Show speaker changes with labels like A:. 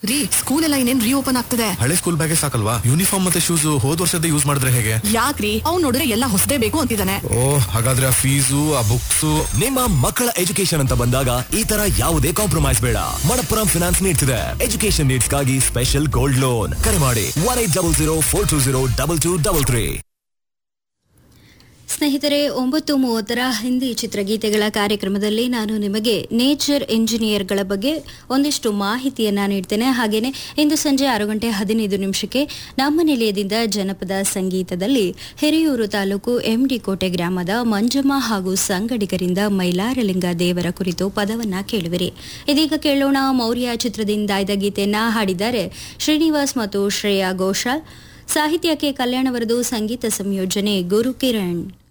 A: ರೀ ಸ್ಕೂಲ್ ಎಲ್ಲ ಇನ್ನೇನ್ ರೀಓಪನ್ ಆಗ್ತದೆ
B: ಹಳೆ ಸ್ಕೂಲ್ ಬ್ಯಾಗೇ ಸಾಕಲ್ವಾ ಯೂನಿಫಾರ್ಮ್ ಮತ್ತೆ ಶೂಸ್ ಹೋದ್ ವರ್ಷದ ಯೂಸ್ ಮಾಡಿದ್ರೆ ಹೇಗೆ
A: ಯಾಕ್ರಿ ಅವ್ನ್ ನೋಡಿದ್ರೆ ಎಲ್ಲ ಹೊಸದೇ ಬೇಕು ಅಂತಿದ್ದಾನೆ
B: ಓ ಹಾಗಾದ್ರೆ ಆ ಫೀಸು ಆ ಬುಕ್ಸ್
C: ನಿಮ್ಮ ಮಕ್ಕಳ ಎಜುಕೇಶನ್ ಅಂತ ಬಂದಾಗ ಈ ತರ ಯಾವುದೇ ಕಾಂಪ್ರಮೈಸ್ ಬೇಡ ಮಣಪ್ಪುರಂ ಫಿನಾನ್ಸ್ ನೀಡ್ತಿದೆ ಎಜುಕೇಶನ್ ನೀಡ್ಸ್ಗಾಗಿ ಸ್ಪೆಷಲ್ ಗೋಲ್ಡ್ ಲೋನ್ ಕರೆ ಮಾಡಿ one eight double zero four two zero double two double three
D: ಸ್ನೇಹಿತರೆ ಒಂಬತ್ತು ಮೂವತ್ತರ ಹಿಂದಿ ಚಿತ್ರಗೀತೆಗಳ ಕಾರ್ಯಕ್ರಮದಲ್ಲಿ ನಾನು ನಿಮಗೆ ನೇಚರ್ ಇಂಜಿನಿಯರ್ಗಳ ಬಗ್ಗೆ ಒಂದಿಷ್ಟು ಮಾಹಿತಿಯನ್ನ ನೀಡ್ತೇನೆ ಹಾಗೇನೆ ಇಂದು ಸಂಜೆ ಆರು ಗಂಟೆ ಹದಿನೈದು ನಿಮಿಷಕ್ಕೆ ನಮ್ಮ ನಿಲಯದಿಂದ ಜನಪದ ಸಂಗೀತದಲ್ಲಿ ಹಿರಿಯೂರು ತಾಲೂಕು ಎಂಡಿ ಕೋಟೆ ಗ್ರಾಮದ ಮಂಜಮ್ಮ ಹಾಗೂ ಸಂಗಡಿಗರಿಂದ ಮೈಲಾರಲಿಂಗ ದೇವರ ಕುರಿತು ಪದವನ್ನ ಕೇಳುವಿರಿ ಇದೀಗ ಕೇಳೋಣ ಮೌರ್ಯ ಚಿತ್ರದಿಂದ ಆಯ್ದ ಗೀತೆಯನ್ನ ಹಾಡಿದ್ದಾರೆ ಶ್ರೀನಿವಾಸ್ ಮತ್ತು ಶ್ರೇಯಾ ಘೋಷಾಲ್ ಸಾಹಿತ್ಯಕ್ಕೆ ಕಲ್ಯಾಣವರದು ಸಂಗೀತ ಸಂಯೋಜನೆ ಗುರು ಕಿರಣ್